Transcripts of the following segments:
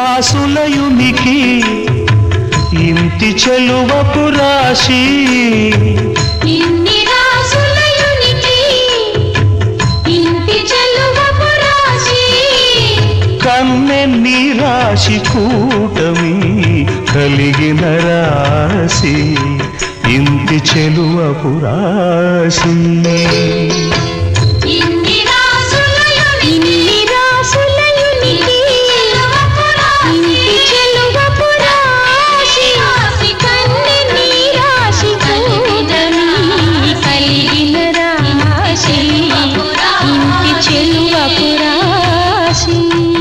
రాసులయునికి ఇంటి చెలువపు రాశి ఇన్ని రాసులయునికి ఇంటి చెలువపు రాశి కన్నెన్ని రాశి కూటమి కలిగిన రాశి ఇంటి చెలువపు రాశి ఇన్ని రాసులయునికి ఇన్ని రాసులయునికి ఇంటి చెలువపు రాశి కన్నెని రాశి కూటమి కలిగిన రాశి ఇంటి చెలువపు రాశి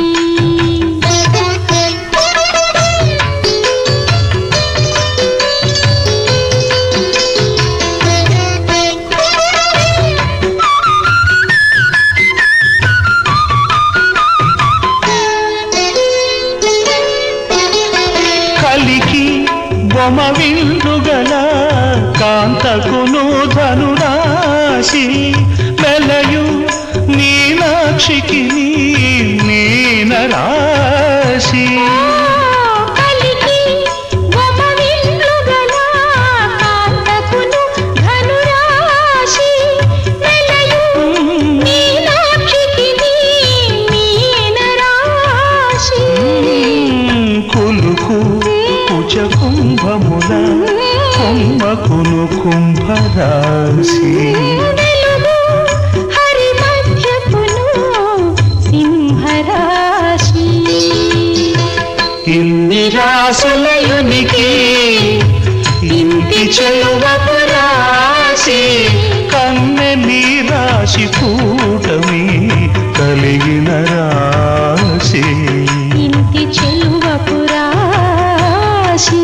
కలికి బొమ విందుగల కాంతకును ధనురాశి వెలయు మీనాక్షికి మీన రాశి కలికి గమ విల్లుగల కాంతకును ధనురాశి వెలయు మీనాక్షికి మీన రాశి కులుకు కుచ కుంభముల కుంభకును కుంభరాశి వెలుగు హరి మధ్యపును సింహరాశి ఇన్ని రాసులయునికి ఇంటి చెలువపు రాశి కన్నె రాశి కూటమి కలిగిన రాశి ఇంటి చెలువపు రాశి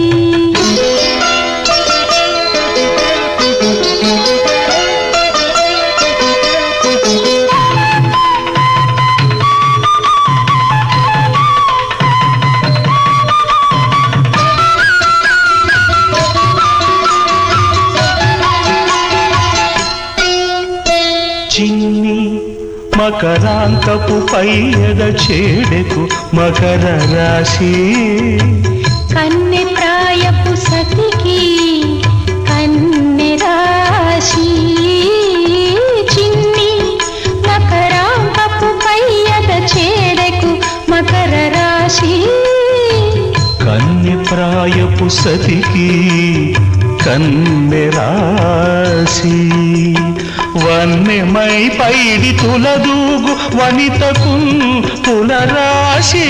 చిన్ని మకరాంతపు పైయద చేడెకు మకర రాశి కన్నె ప్రాయపు సతికి కన్నె రాశి చిన్ని మకరాంబపు పయ్యద చేడకు మకర రాశి కన్నె ప్రాయపు సతికి కన్నె రాశి వన్నెమై పైడి తులదూగు వనితకు తులరాశి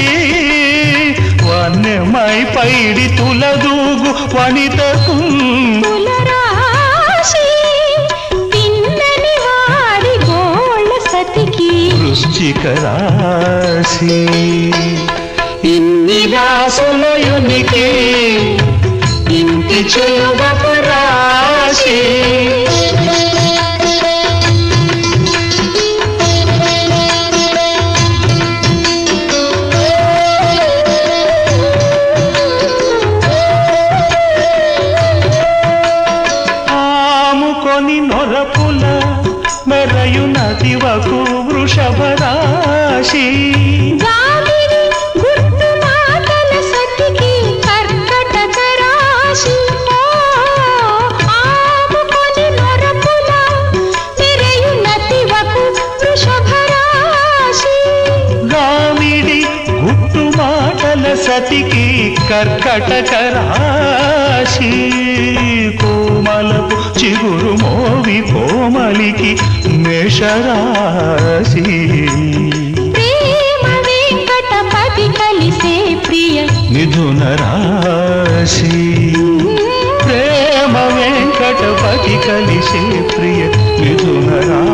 వన్నెమై పైడి తులదూగు వనితకు కులరాశి తిన్నని వాడి గోళ్ళ సతికి వృశ్చిక రాశి ఇన్ని రాసులయునికి ఇంటి చెలువపు రాశి ఆముకొని నొరపుల మెరయు నదివకు వృషభ రాశి గాలిని గుర్తు మాటల సతికి కర్కటక రాశి ఆముకొని నొరపుల తిరయు నతివకు వృషభ రాశి గామిడి గుట్టు మాటల సతికి కర్కటక రాశి కోమలపు చిగురు మోవి కోమలికి మేషరాశి ప్రేమ వెంకటపతి కలిసే ప్రియ మిథున రాశి ప్రేమ వెంకటపతి కలిసే ప్రియ మిథున రాశి